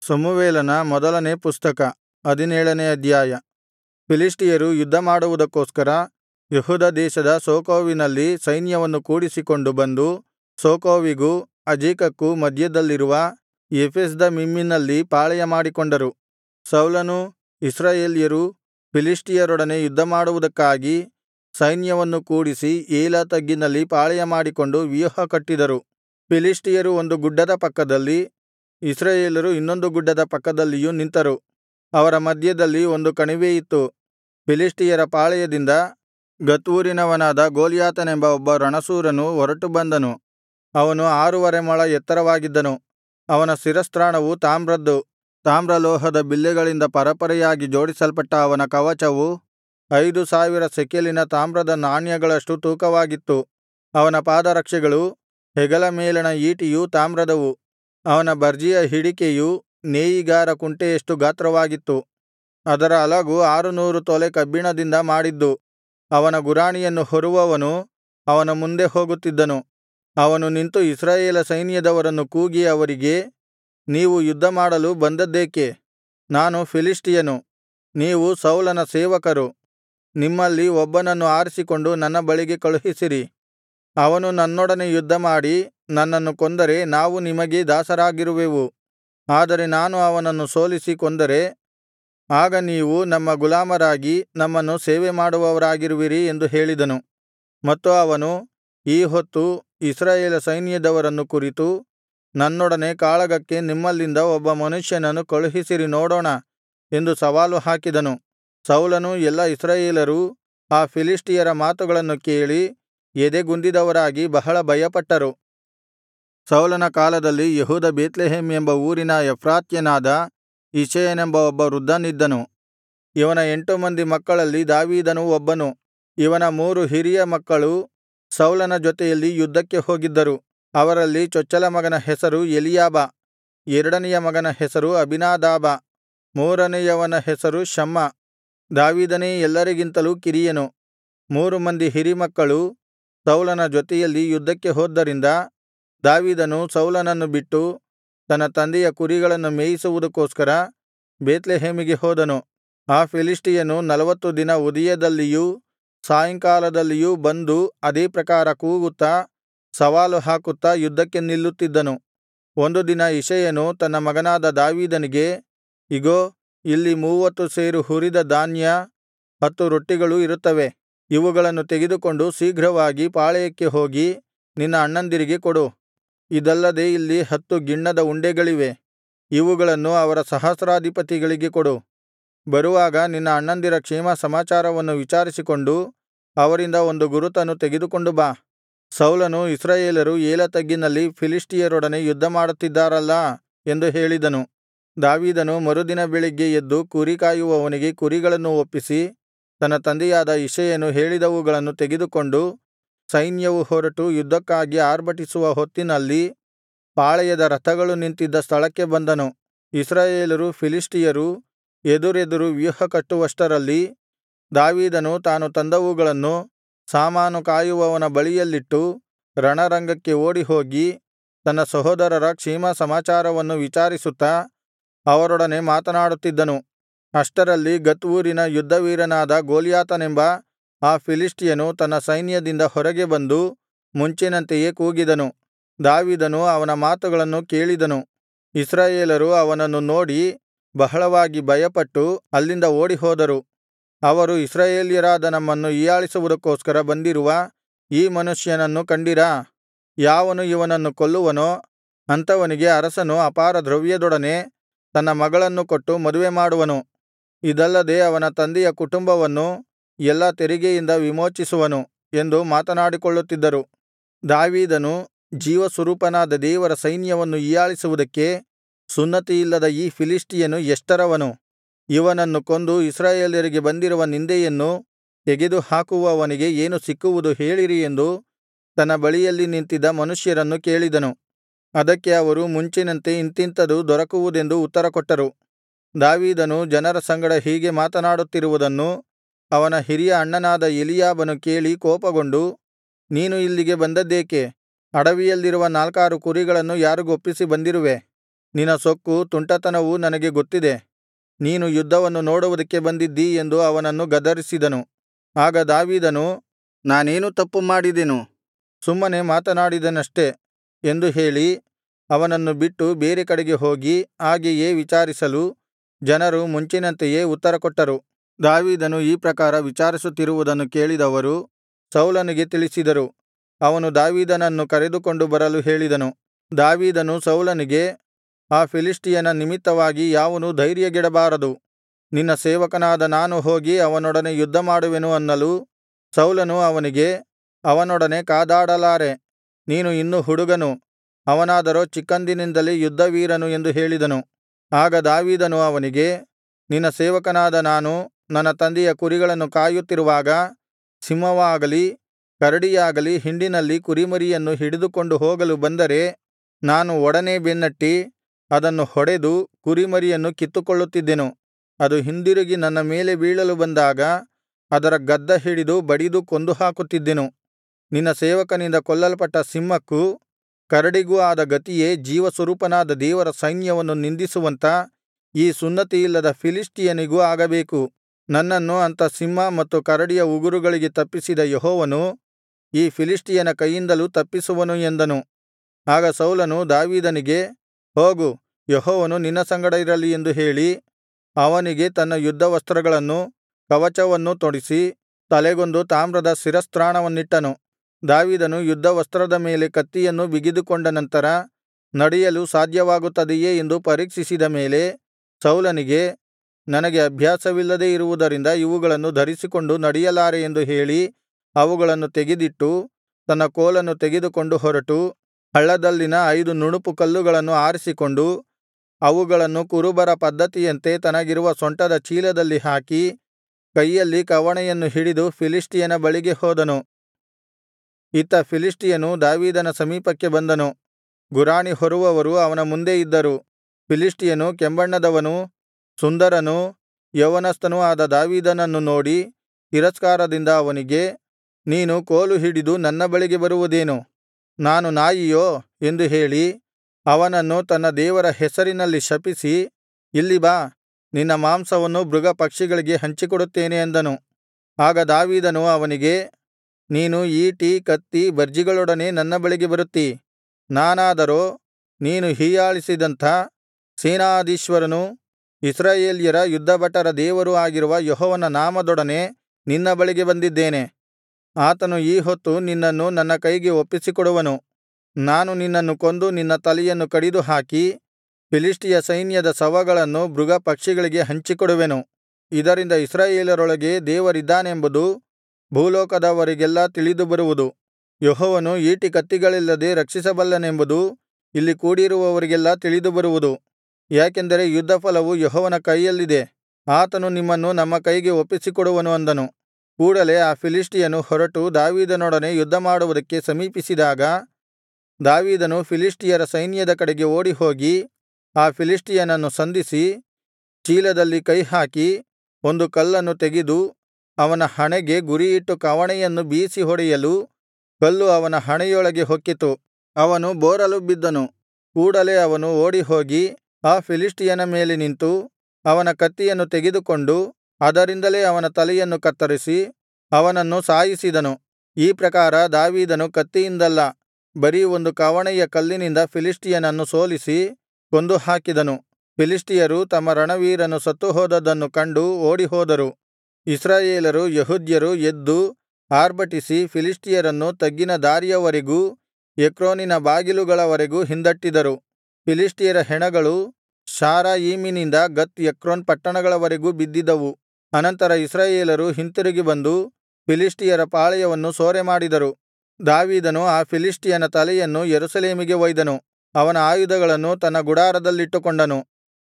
ಸಮುವೇಲನ ಮೊದಲನೇ ಪುಸ್ತಕ ಹದಿನೇಳನೇ ಅಧ್ಯಾಯ ಫಿಲಿಷ್ಟಿಯರು ಯುದ್ಧಮಾಡುವುದಕ್ಕೋಸ್ಕರ ಯೆಹೂದ ದೇಶದ ಸೋಕೋವಿನಲ್ಲಿ ಸೈನ್ಯವನ್ನು ಕೂಡಿಸಿಕೊಂಡು ಬಂದು ಸೋಕೋವಿಗೂ ಅಜೇಕಕ್ಕೂ ಮಧ್ಯದಲ್ಲಿರುವ ಎಫೆಸ್ದಮ್ಮೀಮಿನಲ್ಲಿ ಪಾಳೆಯಮಾಡಿಕೊಂಡರು ಸೌಲನೂ ಇಸ್ರಾಯೇಲ್ಯರೂ ಫಿಲಿಷ್ಟಿಯರೊಡನೆ ಯುದ್ಧಮಾಡುವುದಕ್ಕಾಗಿ ಸೈನ್ಯವನ್ನು ಕೂಡಿಸಿ ಏಲಾ ತಗ್ಗಿನಲ್ಲಿ ಪಾಳೆಯಮಾಡಿಕೊಂಡು ವ್ಯೂಹಕಟ್ಟಿದರು ಫಿಲಿಷ್ಟಿಯರು ಒಂದು ಗುಡ್ಡದ ಪಕ್ಕದಲ್ಲಿ ಇಸ್ರಾಯೇಲರು ಇನ್ನೊಂದು ಗುಡ್ಡದ ಪಕ್ಕದಲ್ಲಿಯೂ ನಿಂತರು ಅವರ ಮಧ್ಯದಲ್ಲಿ ಒಂದು ಕಣಿವೆಯಿತ್ತು ಫಿಲಿಷ್ಟಿಯರ ಪಾಳೆಯದಿಂದ ಗತ್ ಊರಿನವನಾದ ಗೊಲ್ಯಾತನೆಂಬ ಒಬ್ಬ ರಣಶೂರನು ಹೊರಟು ಬಂದನು ಅವನು ಆರೂವರೆ ಮೊಳ ಎತ್ತರವಾಗಿದ್ದನು ಅವನ ಶಿರಸ್ತ್ರಾಣವು ತಾಮ್ರದ್ದು ತಾಮ್ರಲೋಹದ ಬಿಲ್ಲೆಗಳಿಂದ ಪರೆಪರೆಯಾಗಿ ಜೋಡಿಸಲ್ಪಟ್ಟ ಅವನ ಕವಚವು ಐದು ಸಾವಿರ ಶೆಕೆಲಿನ ತಾಮ್ರದ ನಾಣ್ಯಗಳಷ್ಟು ತೂಕವಾಗಿತ್ತು ಅವನ ಪಾದರಕ್ಷೆಗಳು ಹೆಗಲ ಮೇಲಣ ಈಟಿಯು ತಾಮ್ರದವು ಅವನ ಬರ್ಜಿಯ ಹಿಡಿಕೆಯು ನೇಯಿಗಾರ ಕುಂಟೆಯಷ್ಟು ಗಾತ್ರವಾಗಿತ್ತು ಅದರ ಅಲಗು ಆರುನೂರು ತೊಲೆ ಕಬ್ಬಿಣದಿಂದ ಮಾಡಿದ್ದು ಅವನ ಗುರಾಣಿಯನ್ನು ಹೊರುವವನು ಅವನ ಮುಂದೆ ಹೋಗುತ್ತಿದ್ದನು ಅವನು ನಿಂತು ಇಸ್ರಾಯೇಲ ಸೈನ್ಯದವರನ್ನು ಕೂಗಿ ಅವರಿಗೆ ನೀವು ಯುದ್ಧಮಾಡಲು ಬಂದದ್ದೇಕೆ ನಾನು ಫಿಲಿಷ್ಟಿಯನು ನೀವು ಸೌಲನ ಸೇವಕರು ನಿಮ್ಮಲ್ಲಿ ಒಬ್ಬನನ್ನು ಆರಿಸಿಕೊಂಡು ನನ್ನ ಬಳಿಗೆ ಕಳುಹಿಸಿರಿ ಅವನು ನನ್ನೊಡನೆ ಯುದ್ಧಮಾಡಿ ನನ್ನನ್ನು ಕೊಂದರೆ ನಾವು ನಿಮಗೇ ದಾಸರಾಗಿರುವೆವು ಆದರೆ ನಾನು ಅವನನ್ನು ಸೋಲಿಸಿ ಕೊಂದರೆ ಆಗ ನೀವು ನಮ್ಮ ಗುಲಾಮರಾಗಿ ನಮ್ಮನ್ನು ಸೇವೆಮಾಡುವವರಾಗಿರುವಿರಿ ಎಂದು ಹೇಳಿದನು ಮತ್ತು ಅವನು ಈ ಹೊತ್ತು ಇಸ್ರಾಯೇಲ ಸೈನ್ಯದವರನ್ನು ಕುರಿತು ನನ್ನೊಡನೆ ಕಾಳಗಕ್ಕೆ ನಿಮ್ಮಲ್ಲಿಂದ ಒಬ್ಬ ಮನುಷ್ಯನನ್ನು ಕಳುಹಿಸಿರಿ ನೋಡೋಣ ಎಂದು ಸವಾಲು ಹಾಕಿದನು ಸೌಲನೂ ಎಲ್ಲಾ ಇಸ್ರಾಯೇಲರೂ ಆ ಫಿಲಿಷ್ಟಿಯರ ಮಾತುಗಳನ್ನು ಕೇಳಿ ಎದೆಗುಂದಿದವರಾಗಿ ಬಹಳ ಭಯಪಟ್ಟರು ಸೌಲನ ಕಾಲದಲ್ಲಿ ಯೆಹೂದ ಬೇತ್ಲೆಹೇಮ್ ಎಂಬ ಊರಿನ ಎಫ್ರಾತ್ಯನಾದ ಇಷಯನೆಂಬ ಒಬ್ಬ ವೃದ್ಧನಿದ್ದನು ಇವನ ಎಂಟು ಮಂದಿ ಮಕ್ಕಳಲ್ಲಿ ದಾವೀದನೂ ಒಬ್ಬನು ಇವನ ಮೂರು ಹಿರಿಯ ಮಕ್ಕಳು ಸೌಲನ ಜೊತೆಯಲ್ಲಿ ಯುದ್ಧಕ್ಕೆ ಹೋಗಿದ್ದರು ಅವರಲ್ಲಿ ಚೊಚ್ಚಲ ಮಗನ ಹೆಸರು ಎಲೀಯಾಬ ಎರಡನೆಯ ಮಗನ ಹೆಸರು ಅಬೀನಾದಾಬ ಮೂರನೆಯವನ ಹೆಸರು ಶಮ್ಮ ದಾವೀದನೇ ಎಲ್ಲರಿಗಿಂತಲೂ ಕಿರಿಯನು ಮೂರು ಮಂದಿ ಹಿರಿಮಕ್ಕಳು ಸೌಲನ ಜೊತೆಯಲ್ಲಿ ಯುದ್ಧಕ್ಕೆ ಹೋದ್ದರಿಂದ ದಾವೀದನು ಸೌಲನನ್ನು ಬಿಟ್ಟು ತನ್ನ ತಂದೆಯ ಕುರಿಗಳನ್ನು ಮೇಯಿಸುವುದಕ್ಕೋಸ್ಕರ ಬೇತ್ಲೆಹೇಮಿಗೆ ಹೋದನು ಆ ಫಿಲಿಷ್ಟಿಯನು ನಲ್ವತ್ತು ದಿನ ಉದಯದಲ್ಲಿಯೂ ಸಾಯಂಕಾಲದಲ್ಲಿಯೂ ಬಂದು ಅದೇ ಪ್ರಕಾರ ಕೂಗುತ್ತಾ ಸವಾಲು ಹಾಕುತ್ತಾ ಯುದ್ಧಕ್ಕೆ ನಿಲ್ಲುತ್ತಿದ್ದನು ಒಂದು ದಿನ ಇಷಯನು ತನ್ನ ಮಗನಾದ ದಾವೀದನಿಗೆ ಇಗೋ ಇಲ್ಲಿ ಮೂವತ್ತು ಸೇರು ಹುರಿದ ಧಾನ್ಯ ಹತ್ತು ರೊಟ್ಟಿಗಳು ಇರುತ್ತವೆ ಇವುಗಳನ್ನು ತೆಗೆದುಕೊಂಡು ಶೀಘ್ರವಾಗಿ ಪಾಳೆಯಕ್ಕೆ ಹೋಗಿ ನಿನ್ನ ಅಣ್ಣಂದಿರಿಗೆ ಕೊಡು ಇದಲ್ಲದೆ ಇಲ್ಲಿ ಹತ್ತು ಗಿಣ್ಣದ ಉಂಡೆಗಳಿವೆ ಇವುಗಳನ್ನು ಅವರ ಸಹಸ್ರಾಧಿಪತಿಗಳಿಗೆ ಕೊಡು ಬರುವಾಗ ನಿನ್ನ ಅಣ್ಣಂದಿರ ಕ್ಷೇಮಸಮಾಚಾರವನ್ನು ವಿಚಾರಿಸಿಕೊಂಡು ಅವರಿಂದ ಒಂದು ಗುರುತನ್ನು ತೆಗೆದುಕೊಂಡು ಬಾ ಸೌಲನು ಇಸ್ರಾಯೇಲರು ಏಲಾ ತಗ್ಗಿನಲ್ಲಿ ಫಿಲಿಷ್ಟಿಯರೊಡನೆ ಯುದ್ಧಮಾಡುತ್ತಿದ್ದಾರಲ್ಲಾ ಎಂದು ಹೇಳಿದನು ದಾವೀದನು ಮರುದಿನ ಬೆಳಿಗ್ಗೆ ಎದ್ದು ಕುರಿ ಕಾಯುವವನಿಗೆ ಕುರಿಗಳನ್ನು ಒಪ್ಪಿಸಿ ತನ್ನ ತಂದೆಯಾದ ಇಷಯನು ಹೇಳಿದವುಗಳನ್ನು ತೆಗೆದುಕೊಂಡು ಸೈನ್ಯವು ಹೊರಟು ಯುದ್ಧಕ್ಕಾಗಿ ಆರ್ಭಟಿಸುವ ಹೊತ್ತಿನಲ್ಲಿ ಪಾಳೆಯದ ರಥಗಳು ನಿಂತಿದ್ದ ಸ್ಥಳಕ್ಕೆ ಬಂದನು ಇಸ್ರಾಯೇಲರು ಫಿಲಿಷ್ಟಿಯರು ಎದುರೆದುರು ವ್ಯೂಹಕಟ್ಟುವಷ್ಟರಲ್ಲಿ ದಾವೀದನು ತಾನು ತಂದವುಗಳನ್ನು ಸಾಮಾನು ಕಾಯುವವನ ಬಳಿಯಲ್ಲಿಟ್ಟು ರಣರಂಗಕ್ಕೆ ಓಡಿಹೋಗಿ ತನ್ನ ಸಹೋದರರ ಕ್ಷೇಮಸಮಾಚಾರವನ್ನು ವಿಚಾರಿಸುತ್ತಾ ಅವರೊಡನೆ ಮಾತನಾಡುತ್ತಿದ್ದನು ಅಷ್ಟರಲ್ಲಿ ಗತ್ ಊರಿನ ಯುದ್ಧವೀರನಾದ ಗೊಲ್ಯಾತನೆಂಬ ಆ ಫಿಲಿಷ್ಟಿಯನು ತನ್ನ ಸೈನ್ಯದಿಂದ ಹೊರಗೆ ಬಂದು ಮುಂಚಿನಂತೆಯೇ ಕೂಗಿದನು ದಾವೀದನು ಅವನ ಮಾತುಗಳನ್ನು ಕೇಳಿದನು ಇಸ್ರಾಯೇಲರು ಅವನನ್ನು ನೋಡಿ ಬಹಳವಾಗಿ ಭಯಪಟ್ಟು ಅಲ್ಲಿಂದ ಓಡಿಹೋದರು ಅವರು ಇಸ್ರಾಯೇಲ್ಯರಾದ ನಮ್ಮನ್ನು ಹೀಯಾಳಿಸುವುದಕ್ಕೋಸ್ಕರ ಬಂದಿರುವ ಈ ಮನುಷ್ಯನನ್ನು ಕಂಡಿರಾ ಯಾವನು ಇವನನ್ನು ಕೊಲ್ಲುವನೋ ಅಂಥವನಿಗೆ ಅರಸನು ಅಪಾರ ದ್ರವ್ಯದೊಡನೆ ತನ್ನ ಮಗಳನ್ನು ಕೊಟ್ಟು ಮದುವೆ ಮಾಡುವನು ಇದಲ್ಲದೆ ಅವನ ತಂದೆಯ ಕುಟುಂಬವನ್ನು ಎಲ್ಲಾ ತೆರಿಗೆಯಿಂದ ವಿಮೋಚಿಸುವನು ಎಂದು ಮಾತನಾಡಿಕೊಳ್ಳುತ್ತಿದ್ದರು ದಾವೀದನು ಜೀವಸ್ವರೂಪನಾದ ದೇವರ ಸೈನ್ಯವನ್ನು ಹೀಯಾಳಿಸುವುದಕ್ಕೆ ಸುನ್ನತಿಯಿಲ್ಲದ ಈ ಫಿಲಿಷ್ಟಿಯನು ಎಷ್ಟರವನು ಇವನನ್ನು ಕೊಂದು ಇಸ್ರಾಯೇಲರಿಗೆ ಬಂದಿರುವ ನಿಂದೆಯನ್ನು ತೆಗೆದುಹಾಕುವವನಿಗೆ ಏನು ಸಿಕ್ಕುವುದು ಹೇಳಿರಿ ಎಂದು ತನ್ನ ಬಳಿಯಲ್ಲಿ ನಿಂತಿದ್ದ ಮನುಷ್ಯರನ್ನು ಕೇಳಿದನು ಅದಕ್ಕೆ ಅವರು ಮುಂಚಿನಂತೆ ಇಂಥಿಂಥದು ದೊರಕುವುದೆಂದು ಉತ್ತರಕೊಟ್ಟರು ದಾವೀದನು ಜನರ ಸಂಗಡ ಹೀಗೆ ಮಾತನಾಡುತ್ತಿರುವುದನ್ನು ಅವನ ಹಿರಿಯ ಅಣ್ಣನಾದ ಎಲೀಯಾಬನು ಕೇಳಿ ಕೋಪಗೊಂಡು ನೀನು ಇಲ್ಲಿಗೆ ಬಂದದ್ದೇಕೆ ಅಡವಿಯಲ್ಲಿರುವ ನಾಲ್ಕಾರು ಕುರಿಗಳನ್ನು ಯಾರಿಗೊಪ್ಪಿಸಿ ಬಂದಿರುವೆ ನಿನ್ನ ಸೊಕ್ಕೂ ತುಂಟತನವೂ ನನಗೆ ಗೊತ್ತಿದೆ ನೀನು ಯುದ್ಧವನ್ನು ನೋಡುವುದಕ್ಕೆ ಬಂದಿದ್ದೀ ಎಂದು ಅವನನ್ನು ಗದರಿಸಿದನು ಆಗ ದಾವೀದನು ನಾನೇನು ತಪ್ಪು ಮಾಡಿದೆನು ಸುಮ್ಮನೆ ಮಾತನಾಡಿದೆನಷ್ಟೆ ಎಂದು ಹೇಳಿ ಅವನನ್ನು ಬಿಟ್ಟು ಬೇರೆ ಕಡೆಗೆ ಹೋಗಿ ಹಾಗೆಯೇ ವಿಚಾರಿಸಲು ಜನರು ಮುಂಚಿನಂತೆಯೇ ಉತ್ತರಕೊಟ್ಟರು ದಾವೀದನು ಈ ಪ್ರಕಾರ ವಿಚಾರಿಸುತ್ತಿರುವುದನ್ನು ಕೇಳಿದವರು ಸೌಲನಿಗೆ ತಿಳಿಸಿದರು ಅವನು ದಾವೀದನನ್ನು ಕರೆದುಕೊಂಡು ಬರಲು ಹೇಳಿದನು ದಾವೀದನು ಸೌಲನಿಗೆ ಆ ಫಿಲಿಷ್ಟಿಯನ ನಿಮಿತ್ತವಾಗಿ ಯಾವನೂ ಧೈರ್ಯಗೆಡಬಾರದು ನಿನ್ನ ಸೇವಕನಾದ ನಾನು ಹೋಗಿ ಅವನೊಡನೆ ಯುದ್ಧಮಾಡುವೆನು ಅನ್ನಲು ಸೌಲನು ಅವನಿಗೆ ಅವನೊಡನೆ ಕಾದಾಡಲಾರೆ ನೀನು ಇನ್ನೂ ಹುಡುಗನು ಅವನಾದರೋ ಚಿಕ್ಕಂದಿನಿಂದಲೇ ಯುದ್ಧವೀರನು ಎಂದು ಹೇಳಿದನು ಆಗ ದಾವೀದನು ಅವನಿಗೆ ನಿನ್ನ ಸೇವಕನಾದ ನಾನು ನನ್ನ ತಂದೆಯ ಕುರಿಗಳನ್ನು ಕಾಯುತ್ತಿರುವಾಗ ಸಿಂಹವಾಗಲಿ ಕರಡಿಯಾಗಲಿ ಹಿಂಡಿನಲ್ಲಿ ಕುರಿಮರಿಯನ್ನು ಹಿಡಿದುಕೊಂಡು ಹೋಗಲು ಬಂದರೆ ನಾನು ಒಡನೆ ಬೆನ್ನಟ್ಟಿ ಅದನ್ನು ಹೊಡೆದು ಕುರಿಮರಿಯನ್ನು ಕಿತ್ತುಕೊಳ್ಳುತ್ತಿದ್ದೆನು ಅದು ಹಿಂದಿರುಗಿ ನನ್ನ ಮೇಲೆ ಬೀಳಲು ಬಂದಾಗ ಅದರ ಗದ್ದ ಹಿಡಿದು ಬಡಿದು ಕೊಂದುಹಾಕುತ್ತಿದ್ದೆನು ನಿನ್ನ ಸೇವಕನಿಂದ ಕೊಲ್ಲಲ್ಪಟ್ಟ ಸಿಂಹಕ್ಕೂ ಕರಡಿಗೂ ಆದ ಗತಿಯೇ ಜೀವಸ್ವರೂಪನಾದ ದೇವರ ಸೈನ್ಯವನ್ನು ನಿಂದಿಸುವಂಥ ಈ ಸುನ್ನತಿಯಿಲ್ಲದ ಫಿಲಿಷ್ಟಿಯನಿಗೂ ಆಗಬೇಕು ನನ್ನನ್ನು ಅಂಥ ಸಿಂಹ ಮತ್ತು ಕರಡಿಯ ಉಗುರುಗಳಿಗೆ ತಪ್ಪಿಸಿದ ಯೆಹೋವನು ಈ ಫಿಲಿಷ್ಟಿಯನ ಕೈಯಿಂದಲೂ ತಪ್ಪಿಸುವನು ಎಂದನು ಆಗ ಸೌಲನು ದಾವೀದನಿಗೆ ಹೋಗು ಯೆಹೋವನು ನಿನ್ನ ಸಂಗಡ ಇರಲಿ ಎಂದು ಹೇಳಿ ಅವನಿಗೆ ತನ್ನ ಯುದ್ಧವಸ್ತ್ರಗಳನ್ನೂ ಕವಚವನ್ನೂ ತೊಡಿಸಿ ತಲೆಗೊಂದು ತಾಮ್ರದ ಶಿರಸ್ತ್ರಾಣವನ್ನಿಟ್ಟನು ದಾವೀದನು ಯುದ್ಧವಸ್ತ್ರದ ಮೇಲೆ ಕತ್ತಿಯನ್ನು ಬಿಗಿದುಕೊಂಡ ನಂತರ ನಡೆಯಲು ಸಾಧ್ಯವಾಗುತ್ತದೆಯೇ ಎಂದು ಪರೀಕ್ಷಿಸಿದ ಮೇಲೆ ಸೌಲನಿಗೆ ನನಗೆ ಅಭ್ಯಾಸವಿಲ್ಲದೆ ಇರುವುದರಿಂದ ಇವುಗಳನ್ನು ಧರಿಸಿಕೊಂಡು ನಡೆಯಲಾರೆ ಎಂದು ಹೇಳಿ ಅವುಗಳನ್ನು ತೆಗೆದಿಟ್ಟು ತನ್ನ ಕೋಲನ್ನು ತೆಗೆದುಕೊಂಡು ಹೊರಟು ಹಳ್ಳದಲ್ಲಿನ ಐದು ನುಣುಪು ಕಲ್ಲುಗಳನ್ನು ಆರಿಸಿಕೊಂಡು ಅವುಗಳನ್ನು ಕುರುಬರ ಪದ್ಧತಿಯಂತೆ ತನಗಿರುವ ಸೊಂಟದ ಚೀಲದಲ್ಲಿ ಹಾಕಿ ಕೈಯಲ್ಲಿ ಕವಣೆಯನ್ನು ಹಿಡಿದು ಫಿಲಿಷ್ಟಿಯನ ಬಳಿಗೆ ಹೋದನು ಇತ್ತ ಫಿಲಿಷ್ಟಿಯನು ದಾವೀದನ ಸಮೀಪಕ್ಕೆ ಬಂದನು ಗುರಾಣಿ ಹೊರುವವರು ಅವನ ಮುಂದೆ ಇದ್ದರು ಫಿಲಿಷ್ಟಿಯನು ಕೆಂಬಣ್ಣದವನೂ ಸುಂದರನೂ ಯೌವನಸ್ಥನೂ ಆದ ದಾವೀದನನ್ನು ನೋಡಿ ತಿರಸ್ಕಾರದಿಂದ ಅವನಿಗೆ ನೀನು ಕೋಲು ಹಿಡಿದು ನನ್ನ ಬಳಿಗೆ ಬರುವುದೇನು ನಾನು ನಾಯಿಯೋ ಎಂದು ಹೇಳಿ ಅವನನ್ನು ತನ್ನ ದೇವರ ಹೆಸರಿನಲ್ಲಿ ಶಪಿಸಿ ಇಲ್ಲಿ ಬಾ ನಿನ್ನ ಮಾಂಸವನ್ನು ಮೃಗಪಕ್ಷಿಗಳಿಗೆ ಹಂಚಿಕೊಡುತ್ತೇನೆ ಅಂದನು ಆಗ ದಾವೀದನು ಅವನಿಗೆ ನೀನು ಈಟಿ ಕತ್ತಿ ಬರ್ಜಿಗಳೊಡನೆ ನನ್ನ ಬಳಿಗೆ ಬರುತ್ತೀ ನಾನಾದರೋ ನೀನು ಹೀಯಾಳಿಸಿದಂಥ ಸೇನಾಧೀಶ್ವರನೂ ಇಸ್ರಾಯೇಲ್ಯರ ಯುದ್ಧಭಟರ ದೇವರೂ ಆಗಿರುವ ಯೆಹೋವನ ನಾಮದೊಡನೆ ನಿನ್ನ ಬಳಿಗೆ ಬಂದಿದ್ದೇನೆ ಆತನು ಈ ಹೊತ್ತು ನಿನ್ನನ್ನು ನನ್ನ ಕೈಗೆ ಒಪ್ಪಿಸಿಕೊಡುವನು ನಾನು ನಿನ್ನನ್ನು ಕೊಂದು ನಿನ್ನ ತಲೆಯನ್ನು ಕಡಿದು ಹಾಕಿ ಫಿಲಿಷ್ಟಿಯ ಸೈನ್ಯದ ಶವಗಳನ್ನು ಮೃಗಪಕ್ಷಿಗಳಿಗೆ ಹಂಚಿಕೊಡುವೆನು ಇದರಿಂದ ಇಸ್ರಾಯೇಲರೊಳಗೆ ದೇವರಿದ್ದಾನೆಂಬುದು ಭೂಲೋಕದವರಿಗೆಲ್ಲಾ ತಿಳಿದುಬರುವುದು ಯೆಹೋವನು ಈಟಿಕತ್ತಿಗಳಿಲ್ಲದೆ ರಕ್ಷಿಸಬಲ್ಲನೆಂಬುದು ಇಲ್ಲಿ ಕೂಡಿರುವವರಿಗೆಲ್ಲಾ ತಿಳಿದುಬರುವುದು ಯಾಕೆಂದರೆ ಯುದ್ಧಫಲವು ಯೆಹೋವನ ಕೈಯಲ್ಲಿದೆ ಆತನು ನಿಮ್ಮನ್ನು ನಮ್ಮ ಕೈಗೆ ಒಪ್ಪಿಸಿಕೊಡುವನು ಅಂದನು ಕೂಡಲೆ ಆ ಫಿಲಿಷ್ಟಿಯನು ಹೊರಟು ದಾವೀದನೊಡನೆ ಯುದ್ಧಮಾಡುವುದಕ್ಕೆ ಸಮೀಪಿಸಿದಾಗ ದಾವೀದನು ಫಿಲಿಷ್ಟಿಯರ ಸೈನ್ಯದ ಕಡೆಗೆ ಓಡಿಹೋಗಿ ಆ ಫಿಲಿಷ್ಟಿಯನನ್ನು ಸಂಧಿಸಿ ಚೀಲದಲ್ಲಿ ಕೈಹಾಕಿ ಒಂದು ಕಲ್ಲನ್ನು ತೆಗೆದು ಅವನ ಹಣೆಗೆ ಗುರಿಯಿಟ್ಟು ಕವಣೆಯನ್ನು ಬೀಸಿ ಹೊಡೆಯಲು ಕಲ್ಲು ಅವನ ಹಣೆಯೊಳಗೆ ಹೊಕ್ಕಿತು ಅವನು ಬೋರಲು ಬಿದ್ದನು ಕೂಡಲೆ ಅವನು ಓಡಿಹೋಗಿ ಆ ಫಿಲಿಷ್ಟಿಯನ ಮೇಲೆ ನಿಂತು ಅವನ ಕತ್ತಿಯನ್ನು ತೆಗೆದುಕೊಂಡು ಅದರಿಂದಲೇ ಅವನ ತಲೆಯನ್ನು ಕತ್ತರಿಸಿ ಅವನನ್ನು ಸಾಯಿಸಿದನು ಈ ಪ್ರಕಾರ ದಾವೀದನು ಕತ್ತಿಯಿಂದಲ್ಲ ಬರೀ ಒಂದು ಕವಣೆಯ ಕಲ್ಲಿನಿಂದ ಫಿಲಿಷ್ಟಿಯನನ್ನು ಸೋಲಿಸಿ ಕೊಂದು ಹಾಕಿದನು ಫಿಲಿಷ್ಟಿಯರು ತಮ್ಮ ರಣವೀರನು ಸತ್ತುಹೋದದ್ದನ್ನು ಕಂಡು ಓಡಿಹೋದರು ಇಸ್ರಾಯೇಲರು ಯೆಹೂದ್ಯರು ಎದ್ದು ಆರ್ಭಟಿಸಿ ಫಿಲಿಷ್ಟಿಯರನ್ನು ತಗ್ಗಿನ ದಾರಿಯವರೆಗೂ ಎಕ್ರೋನಿನ ಬಾಗಿಲುಗಳವರೆಗೂ ಹಿಂದಟ್ಟಿದರು ಫಿಲಿಷ್ಟಿಯರ ಹೆಣಗಳು ಶಾರಯೀಮಿನಿಂದ ಗತ್ ಎಕ್ರೋನ್ ಪಟ್ಟಣಗಳವರೆಗೂ ಬಿದ್ದಿದ್ದವು ಅನಂತರ ಇಸ್ರಾಯೇಲರು ಹಿಂತಿರುಗಿ ಬಂದು ಫಿಲಿಷ್ಟಿಯರ ಪಾಳೆಯವನ್ನು ಸೂರೆಮಾಡಿದರು ದಾವೀದನು ಆ ಫಿಲಿಷ್ಟಿಯನ ತಲೆಯನ್ನು ಯೆರೂಸಲೇಮಿಗೆ ಒಯ್ದನು ಅವನ ಆಯುಧಗಳನ್ನು ತನ್ನ ಗುಡಾರದಲ್ಲಿಟ್ಟುಕೊಂಡನು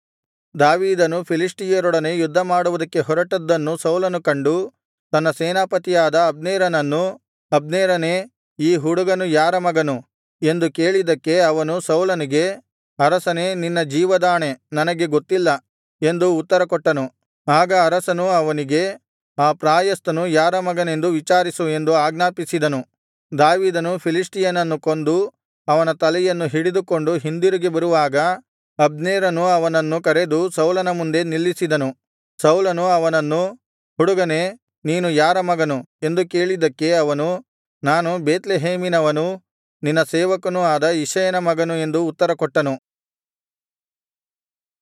ದಾವೀದನು ಫಿಲಿಷ್ಟಿಯರೊಡನೆ ಯುದ್ಧಮಾಡುವುದಕ್ಕೆ ಹೊರಟದ್ದನ್ನು ಸೌಲನು ಕಂಡು ತನ್ನ ಸೇನಾಪತಿಯಾದ ಅಬ್ನೇರನನ್ನು ಅಬ್ನೇರನೇ ಈ ಹುಡುಗನು ಯಾರ ಮಗನು ಎಂದು ಕೇಳಿದ್ದಕ್ಕೆ ಅವನು ಸೌಲನಿಗೆ ಅರಸನೇ ನಿನ್ನ ಜೀವದಾಣೆ ನನಗೆ ಗೊತ್ತಿಲ್ಲ ಎಂದು ಉತ್ತರಕೊಟ್ಟನು ಆಗ ಅರಸನು ಅವನಿಗೆ ಆ ಪ್ರಾಯಸ್ಥನು ಯಾರ ಮಗನೆಂದು ವಿಚಾರಿಸು ಎಂದು ಆಜ್ಞಾಪಿಸಿದನು ದಾವೀದನು ಫಿಲಿಷ್ಟಿಯನನ್ನು ಕೊಂದು ಅವನ ತಲೆಯನ್ನು ಹಿಡಿದುಕೊಂಡು ಹಿಂದಿರುಗಿ ಬರುವಾಗ ಅಬ್ನೇರನು ಅವನನ್ನು ಕರೆದು ಸೌಲನ ಮುಂದೆ ನಿಲ್ಲಿಸಿದನು ಸೌಲನು ಅವನನ್ನು ಹುಡುಗನೇ ನೀನು ಯಾರ ಮಗನು ಎಂದು ಕೇಳಿದ್ದಕ್ಕೆ ಅವನು ನಾನು ಬೇತ್ಲೆಹೇಮಿನವನೂ ನಿನ್ನ ಸೇವಕನೂ ಆದ ಇಷಯನ ಮಗನು ಎಂದು ಉತ್ತರಕೊಟ್ಟನು